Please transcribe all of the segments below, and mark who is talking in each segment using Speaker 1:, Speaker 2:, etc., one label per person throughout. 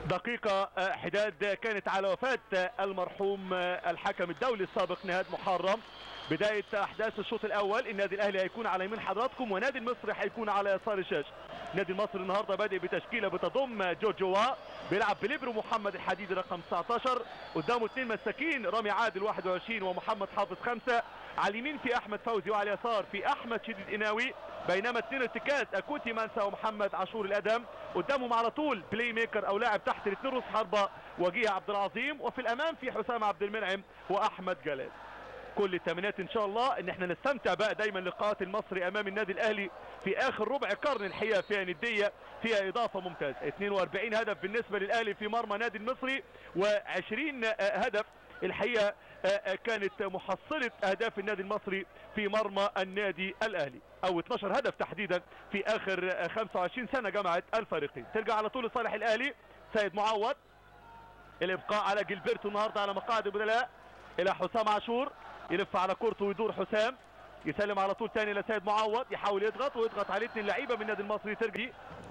Speaker 1: دقيقة حداد كانت على وفاة المرحوم الحكم الدولي السابق نهاد محرم بداية أحداث الشوط الأول النادي الأهلي هيكون على يمين حضراتكم ونادي المصري هيكون على يسار الشاشة نادي المصري النهاردة بادئ بتشكيلة بتضم جوجوا بيلعب بليبرو محمد الحديدي رقم 19 قدامه اثنين مساكين رامي عادل 21 ومحمد حافظ خمسة على اليمين في أحمد فوزي وعلى اليسار في أحمد شديد إناوي بينما اثنين ارتكاز أكوتي منسى ومحمد عاشور الأدم قدامهم على طول بلاي ميكر أو لاعب تحت الاثنين رؤوس حربة وجيه عبد العظيم وفي الأمام في حسام عبد المنعم وأحمد جلال كل التمنيات ان شاء الله ان احنا نستمتع بقى دايما لقاءات المصري امام النادي الاهلي في اخر ربع قرن الحقيقه فيها نديه فيها اضافه ممتازه 42 هدف بالنسبه للاهلي في مرمى نادي المصري و20 هدف الحقيقه كانت محصله اهداف النادي المصري في مرمى النادي الاهلي او 12 هدف تحديدا في اخر 25 سنه جمعت الفريقين ترجع على طول لصالح الاهلي سيد معوض الابقاء على جilberto النهارده على مقاعد البدلاء الى حسام عاشور يلف على كورته ويدور حسام يسلم على طول تاني لسيد معوض يحاول يضغط ويضغط عليه اثنين لعيبه من النادي المصري ترجع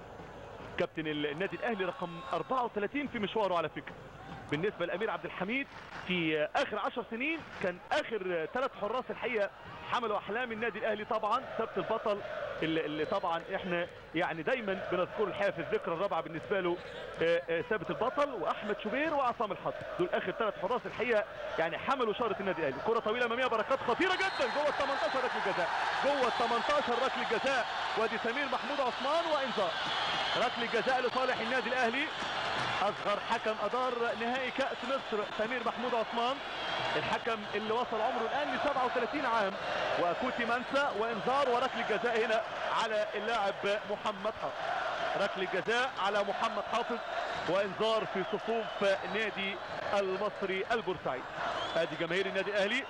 Speaker 1: كابتن النادي الاهلي رقم 34 في مشواره على فكره بالنسبه لامير عبد الحميد في اخر 10 سنين كان اخر ثلاث حراس الحقيقه حملوا احلام النادي الاهلي طبعا ثبت البطل اللي, اللي طبعا احنا يعني دايما بنذكره الحقيقه في الذكرى الرابعه بالنسبه له ثابت البطل واحمد شوبير وعصام الحضر دول اخر ثلاث حراس الحقيقه يعني حملوا شاره النادي الاهلي كره طويله اماميه بركات خطيره جدا جوه ال 18 ركله جزاء جوه ال 18 ركله جزاء وادي سمير محمود عثمان وانذار ركله جزاء لصالح النادي الاهلي اصغر حكم ادار نهائي كاس مصر سمير محمود عثمان الحكم اللي وصل عمره الان ل 37 عام واكوتي منسى وانذار وركله جزاء هنا على اللاعب محمد حافظ ركله جزاء على محمد حافظ وانذار في صفوف نادي المصري البورسعيد ادي جماهير النادي الاهلي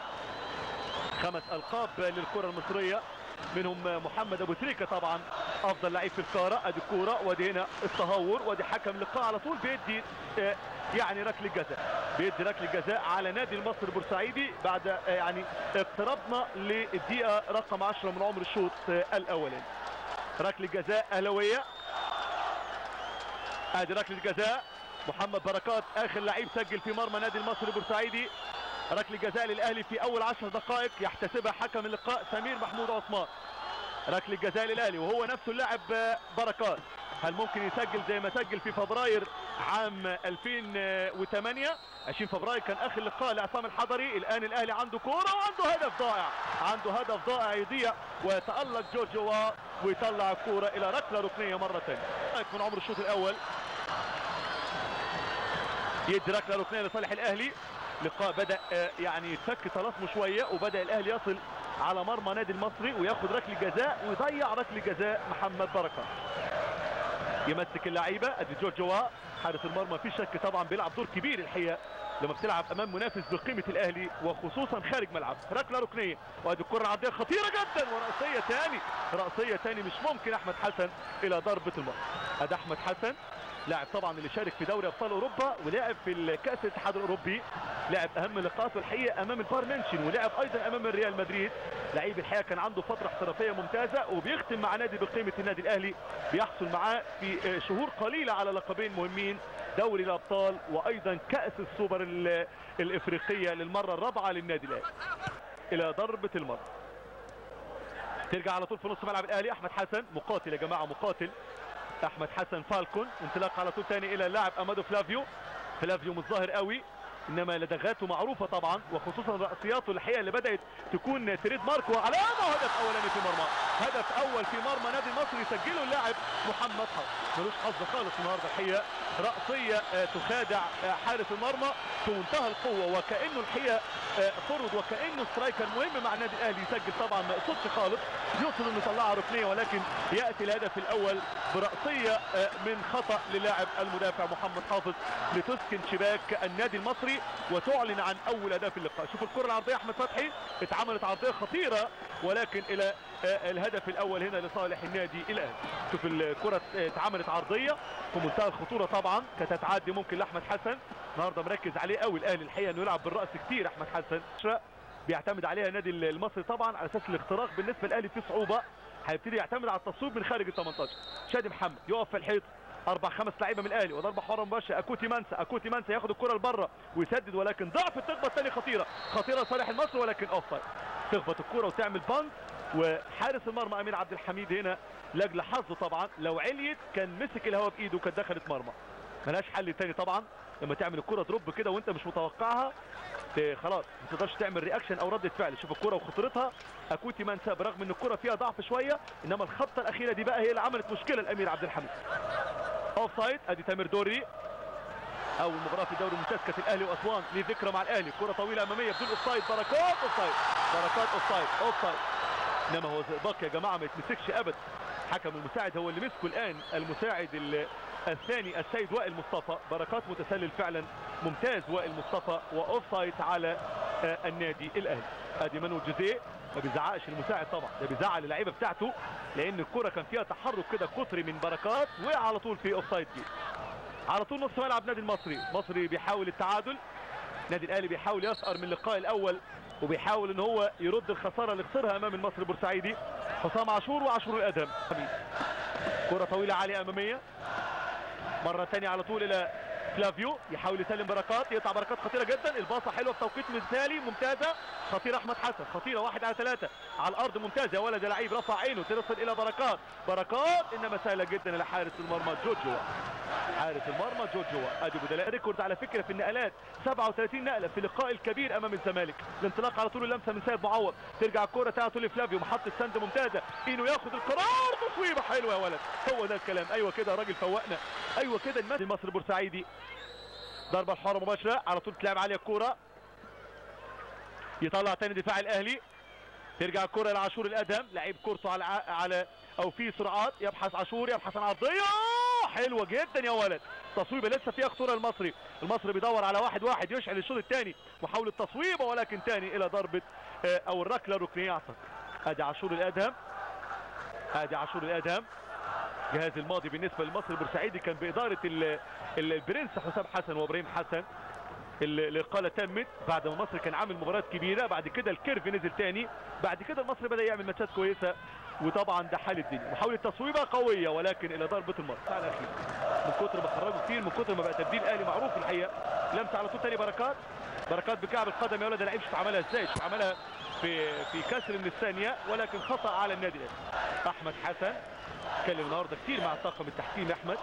Speaker 1: خمس القاب للكره المصريه منهم محمد ابو تريكه طبعا افضل لعيب في القاره ادي الكوره وادي هنا التهور وادي حكم لقاء على طول بيدي آه يعني ركله جزاء بيدي ركله جزاء على نادي المصري البورسعيدي بعد آه يعني اقتربنا للدقيقه رقم 10 من عمر الشوط آه الاولاني ركله جزاء اهلاويه ادي ركله جزاء محمد بركات اخر لعيب سجل في مرمى نادي المصري البورسعيدي ركله جزاء للاهلي في اول 10 دقائق يحتسبها حكم اللقاء سمير محمود عثمان ركله جزاء للاهلي وهو نفسه اللاعب بركات هل ممكن يسجل زي ما سجل في فبراير عام 2008 20 فبراير كان اخر لقاء لعصام الحضري الان الاهلي عنده كوره وعنده هدف ضائع عنده هدف ضائع يضيع ويتالق جورجوا ويطلع الكوره الى ركله ركنيه مره ثانيه من عمر الشوط الاول يدي ركله ركنيه لصالح الاهلي لقاء بدا يعني يتفك طلاسمه شويه وبدا الاهلي يصل على مرمى نادي المصري وياخد ركله جزاء ويضيع ركله جزاء محمد بركه يمسك اللعيبه ادي جورجوا حارس المرمى في شك طبعا بيلعب دور كبير الحقيقه لما بتلعب امام منافس بقيمه الاهلي وخصوصا خارج ملعب ركله ركنيه وادي الكره العرضيه خطيره جدا وراسيه ثاني راسيه ثاني مش ممكن احمد حسن الى ضربه المرمى ادي احمد حسن لاعب طبعا اللي شارك في دوري ابطال اوروبا ولعب في كاس الاتحاد الاوروبي لعب اهم لقاءاته الحقيقه امام البايرن ميونخ ولعب ايضا امام الريال مدريد لعيب الحقيقه كان عنده فتره احترافيه ممتازه وبيختم مع نادي بقيمه النادي الاهلي بيحصل معاه في شهور قليله على لقبين مهمين دوري الابطال وايضا كاس السوبر الافريقيه للمره الرابعه للنادي الاهلي الى ضربه المرمى ترجع على طول في نص ملعب الاهلي احمد حسن مقاتل يا جماعه مقاتل احمد حسن فالكون انطلاق على طول ثاني الى اللاعب امادو فلافيو فلافيو مش ظاهر قوي انما لدغاته معروفه طبعا وخصوصا راسياته الحقيقه اللي بدات تكون تريد مارك وعلامه هدف اولاني في مرمى هدف اول في مرمى نادي المصري يسجله اللاعب محمد حافظ ملوش حظ خالص النهارده الحقيقه راسيه تخادع حارس المرمى في منتهى القوه وكانه الحقيقه فرض وكانه سترايكر مهم مع النادي الاهلي يسجل طبعا ما يقصدش خالص يوصل انه يطلعها ركنيه ولكن ياتي الهدف الاول براسيه من خطا للاعب المدافع محمد حافظ لتسكن شباك النادي المصري وتعلن عن اول اهداف اللقاء شوف الكره العرضيه احمد فتحي اتعملت عرضيه خطيره ولكن الى الهدف الاول هنا لصالح النادي الاهلي شوف الكره اتعملت عرضيه في منتهى الخطوره طبعا كانت هتعدي ممكن لاحمد حسن النهارده مركز عليه قوي الاهلي الحقيقه انه يلعب بالراس كتير احمد حسن بيعتمد عليها النادي المصري طبعا على اساس الاختراق بالنسبه للاهلي فيه صعوبه هيبتدي يعتمد على التصويب من خارج ال 18 شادي محمد يقف في الحيط اربع خمس لعيبه من الاهلي وضربه حره مباشره اكوتي منسى اكوتي منسى ياخد الكره لبره ويسدد ولكن ضعف التخبط الثاني خطيره خطيره لصالح المصري ولكن اوف سايد تخبط الكره وتعمل بانت وحارس المرمى امين عبد الحميد هنا لاجل حظه طبعا لو عليت كان مسك الهواء بايده وكانت دخلت مرمى ملهاش حل تاني طبعا لما تعمل الكره دروب كده وانت مش متوقعها ت- خلاص ما تقدرش تعمل رياكشن او رده فعل شوف الكره وخطورتها اكوتي منسى برغم ان الكره فيها ضعف شويه انما الخبطه الاخيره دي بقى هي اللي عملت مشكله الامير عبد الحميد اوف سايد ادي تامر دوري اول مباراه في الدوري الممتاز كانت الاهلي واسوان ليه ذكرى مع الاهلي كره طويله اماميه بدون اوف سايد بركات اوف سايد بركات اوف سايد اوف سايد انما هو زئبق يا جماعه ما يتمسكش ابدا حكم المساعد هو اللي مسكه الان المساعد ال- الثاني السيد وائل مصطفى بركات متسلل فعلا ممتاز وائل مصطفى واوف سايد على آه، النادي الاهلي ادي مانو جوزيه ما بيزعقش المساعد طبعا ده بيزعل اللعيبه بتاعته لان الكره كان فيها تحرك كده قطري من بركات وقع على طول في اوف سايد دي على طول نص ملعب نادي المصري المصري بيحاول التعادل نادي الاهلي بيحاول يسأر من اللقاء الاول وبيحاول ان هو يرد الخساره اللي خسرها امام المصري البورسعيدي حسام عاشور وعاشور الادهم حميد كره طويله عاليه اماميه مره ثانيه على طول الى فلافيو يحاول يسلم بركات يقطع بركات خطيره جدا الباصه حلوه في توقيت مثالي ممتازه خطيره احمد حسن خطيره واحد على ثلاثه على الارض ممتازه يا ولد يا لعيب رفع عينه تصل الى بركات بركات انما سهله جدا الى حارس المرمى جوجو حارس المرمى جوجو ادي بدلاء ريكورد على فكره في النقلات 37 نقله في اللقاء الكبير امام الزمالك الانطلاق على طول اللمسه من سيد معوض ترجع الكره تعالى طول فلافيو محطه سند ممتازه اينو ياخد القرار تصويبه حلوه يا ولد هو ده الكلام ايوه كده يا راجل فوقنا ايوه كده المثل المصري البورسعيدي ضربه حره مباشره على طول تلعب عليها الكوره يطلع تاني دفاع الاهلي ترجع الكره لعاشور الادهم لعيب كورته على على او في سرعات يبحث عاشور يبحث عن عرضيه حلوه جدا يا ولد تصويبه لسه فيها خطوره المصري المصري بيدور على واحد واحد يشعل الشوط الثاني محاوله تصويبه ولكن تاني الى ضربه آه، او الركله الركنيه اعتقد ادي عاشور الادهم ادي عاشور الادهم جهاز الماضي بالنسبه للمصري البورسعيدي كان باداره ال- ال- البرنس حسام حسن وابراهيم حسن ال- الاقاله تمت بعد ما مصر كان عامل مباريات كبيره بعد كده الكيرف نزل تاني بعد كده المصري بدا يعمل ماتشات كويسه وطبعا ده حال الدنيا محاوله تصويبه قويه ولكن الى ضربه المرمى على الاخير من كتر ما خرجوا كتير من كتر ما بقى تبديل اهلي معروف الحقيقه لمسه على طول تاني بركات بركات بكعب القدم يا ولد اللعيب شوف عملها ازاي شوف عملها في في كسر من الثانيه ولكن خطا على النادي الاهلي احمد حسن اتكلم النهارده كتير مع الطاقم التحكيمي احمد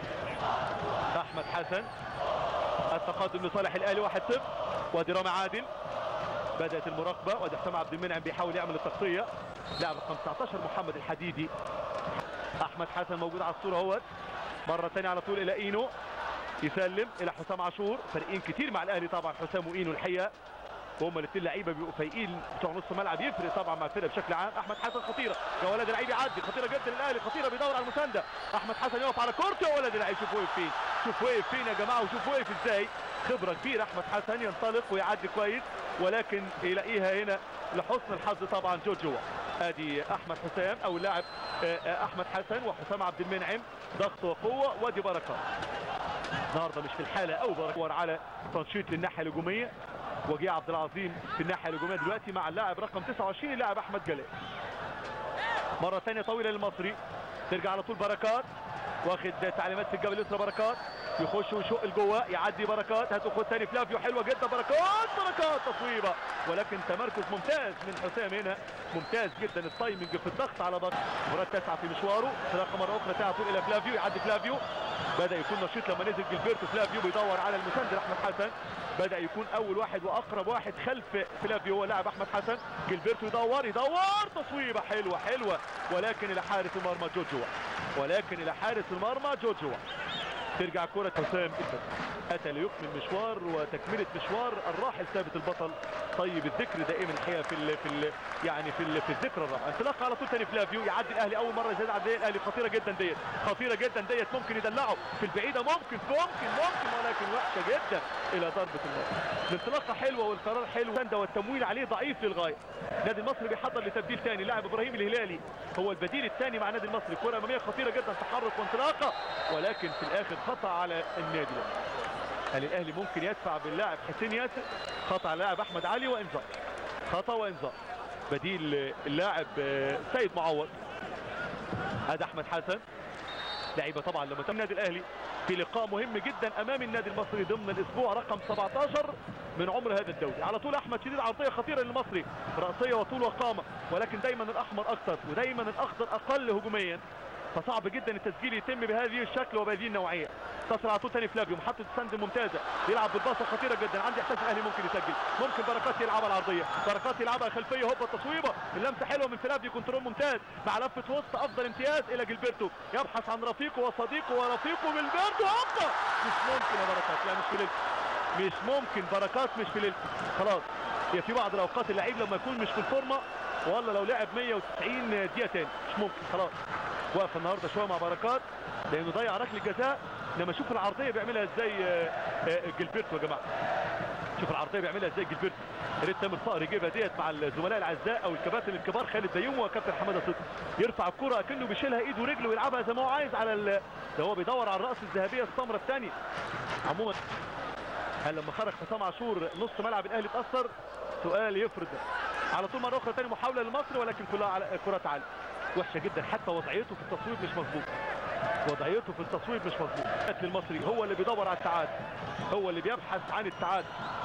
Speaker 1: احمد حسن التقدم لصالح الاهلي 1-0 وادي رامي عادل بدات المراقبه وادي حسام عبد المنعم بيحاول يعمل التغطيه لاعب رقم 19 محمد الحديدي احمد حسن موجود على الصوره اهوت مره ثانيه على طول الى اينو يسلم الى حسام عاشور فارقين كتير مع الاهلي طبعا حسام واينو الحقيقه وهم الاثنين لعيبه بيبقوا فايقين بتوع نص الملعب يفرق طبعا مع الفرقه بشكل عام احمد حسن خطيره يا ولد اللعيب يعدي خطيره جدا الاهلي خطيره بيدور على المسانده احمد حسن يقف على كورته يا ولد اللعيب شوف وقف فين شوف وقف فين يا جماعه وشوف وقف ازاي خبره كبيره احمد حسن ينطلق ويعدي كويس ولكن يلاقيها هنا لحسن الحظ طبعا جوجو ادي احمد حسام او اللاعب آه، آه، احمد حسن وحسام عبد المنعم ضغط وقوه وادي بركات النهارده مش في الحاله او بركور على تنشيط للناحيه الهجوميه وجيه عبد العظيم في الناحيه الهجوميه دلوقتي مع اللاعب رقم 29 اللاعب احمد جلال مره ثانيه طويله للمصري ترجع على طول بركات واخد تعليمات في الجبل اليسرى بركات يخش ويشق لجوه يعدي بركات هتاخد ثاني فلافيو حلوه جدا بركات بركات تصويبه ولكن تمركز ممتاز من حسام هنا ممتاز جدا التايمنج في الضغط على ضغط مباراه تسعه في مشواره انطلاقه مره اخرى تعال طول الى فلافيو يعدي فلافيو بدا يكون نشيط لما نزل جilberto فلافيو بيدور على المساند احمد حسن بدا يكون اول واحد واقرب واحد خلف فلافيو هو لاعب احمد حسن جilberto يدور يدور تصويبه حلوه حلوه ولكن الى حارس المرمى جوجو ولكن الى حارس المرمى جوجو ترجع كرة حسام أتى ليكمل مشوار وتكملة مشوار الراحل ثابت البطل طيب الذكر دائما الحقيقة في ال في ال يعني في ال في الذكر الرابع انطلاق على طول تاني فلافيو يعدي الأهلي أول مرة يزيد عدى الأهلي خطيرة جدا ديت خطيرة جدا ديت ممكن يدلعه في البعيدة ممكن ممكن ممكن ولكن وحشة جدا إلى ضربة المرمى الانطلاقة حلوة والقرار حلو سندة والتمويل عليه ضعيف للغاية نادي المصري بيحضر لتبديل ثاني لاعب ابراهيم الهلالي هو البديل الثاني مع نادي المصري كرة امامية خطيرة جدا تحرك وانطلاقة ولكن في الاخر خطأ على النادي الأهلي. هل الاهلي ممكن يدفع باللاعب حسين ياسر خطأ على اللاعب احمد علي وانذار خطأ وانذار بديل اللاعب آه، سيد معوض هذا احمد حسن لعيبه طبعا لما تم النادي الاهلي في لقاء مهم جدا امام النادي المصري ضمن الاسبوع رقم 17 من عمر هذا الدوري على طول احمد شديد عرضيه خطيره للمصري راسيه وطول وقامه ولكن دايما الاحمر اكثر ودايما الاخضر اقل هجوميا فصعب جدا التسجيل يتم بهذه الشكل وبهذه النوعيه تصل على طول تاني فلافيو محطه السند ممتازه يلعب بالباصه خطيره جدا عندي احساس الاهلي ممكن يسجل ممكن بركات يلعبها العرضيه بركات يلعبها خلفيه هوبا التصويبه اللمسه حلوه من فلافيو كنترول ممتاز مع لفه وسط افضل امتياز الى جilberto يبحث عن رفيقه وصديقه ورفيقه جilberto هوبا مش ممكن يا بركات لا مش في ليلته مش ممكن بركات مش في ليلته خلاص هي في بعض الاوقات اللعيب لما يكون مش في الفورمه ولا لو لعب 190 دقيقه تاني مش ممكن خلاص واقف النهارده شويه مع بركات لانه ضيع ركله جزاء لما شوف العرضيه بيعملها ازاي جilberto يا جماعه شوف العرضيه بيعملها ازاي جilberto يا ريت تامر صقر يجيبها ديت مع الزملاء الاعزاء او الكباتن الكبار خالد بيومي وكابتن حماده صدقي يرفع الكره كانه بيشيلها ايده ورجله ويلعبها زي ما هو عايز على ال... ده هو بيدور على الراس الذهبيه السمراء الثانيه عموما هل لما خرج حسام عاشور نص ملعب الاهلي اتاثر سؤال يفرض على طول مره اخرى ثاني محاوله لمصر ولكن كلها على كرات عاليه وحشه جدا حتى وضعيته في التصويب مش مظبوط وضعيته في التصويب مش مظبوط المصري هو اللي بيدور على التعادل هو اللي بيبحث عن التعادل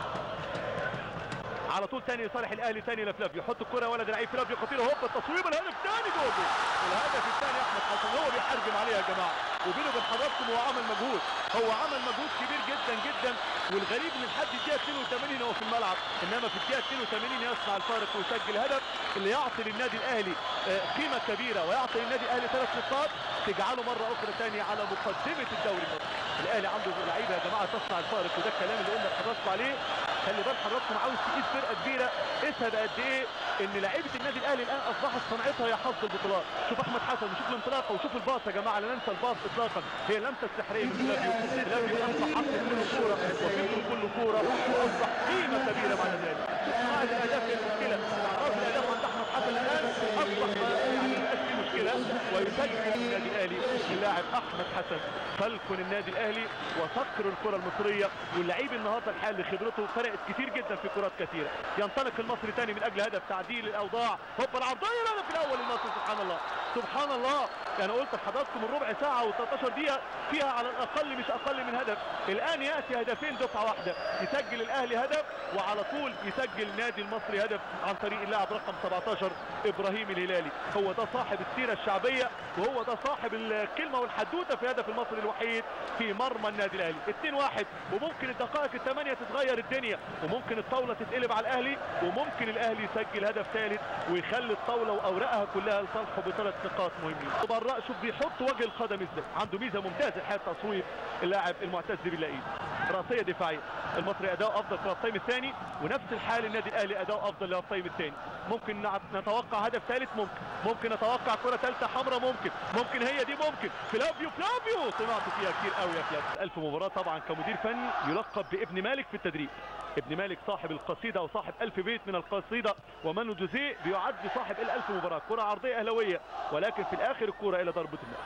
Speaker 1: على طول تاني لصالح الاهلي تاني لفلافيو يحط الكره ولد لعيب فلافيو خطيره هوبا التصويب الهدف الثاني جول الهدف الثاني احمد حسن هو بيحرجم عليها يا جماعه وبينه وبين حضراتكم هو عمل مجهود هو عمل مجهود كبير جدا جدا والغريب ان لحد الدقيقه 82 هو في الملعب انما في الدقيقه 82 يصنع الفارق ويسجل هدف اللي يعطي للنادي الاهلي قيمه كبيره ويعطي للنادي الاهلي ثلاث نقاط تجعله مره اخرى ثانيه على مقدمه الدوري المصري الاهلي عنده لعيبه يا جماعه تصنع الفارق وده الكلام اللي قلنا لحضراتكم عليه خلي بال حضراتكم عاوز تقيس فرقه كبيره قيسها بقد ايه ان لعيبه النادي الاهلي الان اصبحت صنعتها هي حظ البطولات شوف احمد حسن وشوف الانطلاقه وشوف الباص يا جماعه لا ننسى الباص اطلاقا هي اللمسه السحريه من فلافيو فلافيو اصبح حق كل كوره وفكر كل كوره واصبح قيمه كبيره مع النادي الاهلي الاهداف هي المشكله راس الاهداف عند احمد حسن الان اصبح يعني في مشكله ويسجل النادي الاهلي اللاعب احمد حسن فلكن النادي الاهلي وصقر الكره المصريه واللعيب النهارده الحقيقه اللي خبرته فرقت كتير جدا في كرات كثيره ينطلق المصري ثاني من اجل هدف تعديل الاوضاع هوبا العرضيه الهدف الاول للمصري سبحان الله سبحان الله يعني قلت لحضراتكم الربع ساعه و13 دقيقه فيها على الاقل مش اقل من هدف الان ياتي هدفين دفعه واحده يسجل الاهلي هدف وعلى طول يسجل النادي المصري هدف عن طريق اللاعب رقم 17 ابراهيم الهلالي هو ده صاحب السيره الشعبيه وهو ده صاحب الكلمه والحدوته في هدف المصري الوحيد في مرمى النادي الاهلي 2-1 وممكن الدقائق الثمانيه تتغير الدنيا وممكن الطاوله تتقلب على الاهلي وممكن الاهلي يسجل هدف ثالث ويخلي الطاوله واوراقها كلها لصالحه بثلاث نقاط مهمين براء شوف بيحط وجه القدم ازاي عنده ميزه ممتازه الحقيقه تصويب اللاعب المعتز باللئيم راسيه دفاعيه المصري اداؤه افضل في الطيم الثاني ونفس الحال النادي الاهلي اداؤه افضل في الطيم الثاني ممكن نتوقع هدف ثالث ممكن ممكن نتوقع كره ثالثه حمراء ممكن ممكن هي دي ممكن فلافيو فلافيو صنعت فيها كتير قوي يا فلافيو ألف مباراة طبعا كمدير فني يلقب بابن مالك في التدريب ابن مالك صاحب القصيدة وصاحب ألف بيت من القصيدة ومانو جوزيه بيعد صاحب الألف مباراة كرة عرضية أهلوية ولكن في الآخر الكرة إلى ضربة النار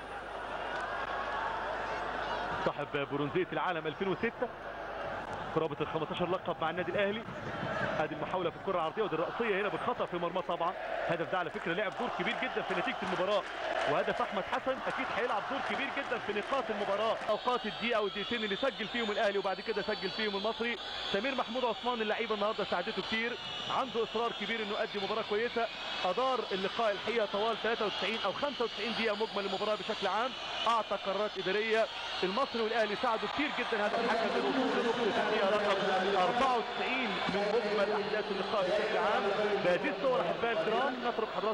Speaker 1: صاحب برونزية العالم 2006 قرابة ال 15 لقب مع النادي الاهلي هذه المحاولة في الكرة العرضية ودي الرأسية هنا بالخطأ في مرمى طبعا هدف ده على فكرة لعب دور كبير جدا في نتيجة المباراة وهدف احمد حسن اكيد هيلعب دور كبير جدا في نقاط المباراة اوقات الدقيقة والدقيقتين اللي سجل فيهم الاهلي وبعد كده سجل فيهم المصري سمير محمود عثمان اللعيبة النهارده ساعدته كتير عنده اصرار كبير انه يؤدي مباراة كويسة ادار اللقاء الحقيقة طوال 93 او 95 دقيقة مجمل المباراة بشكل عام اعطى قرارات ادارية المصري والاهلي ساعدوا كتير جدا هذا الحكم للوصول لنقطة الدقيقة رقم 94 من مجمل احداث اللقاء بشكل عام بهذه الصور احبائي الكرام نترك حضراتكم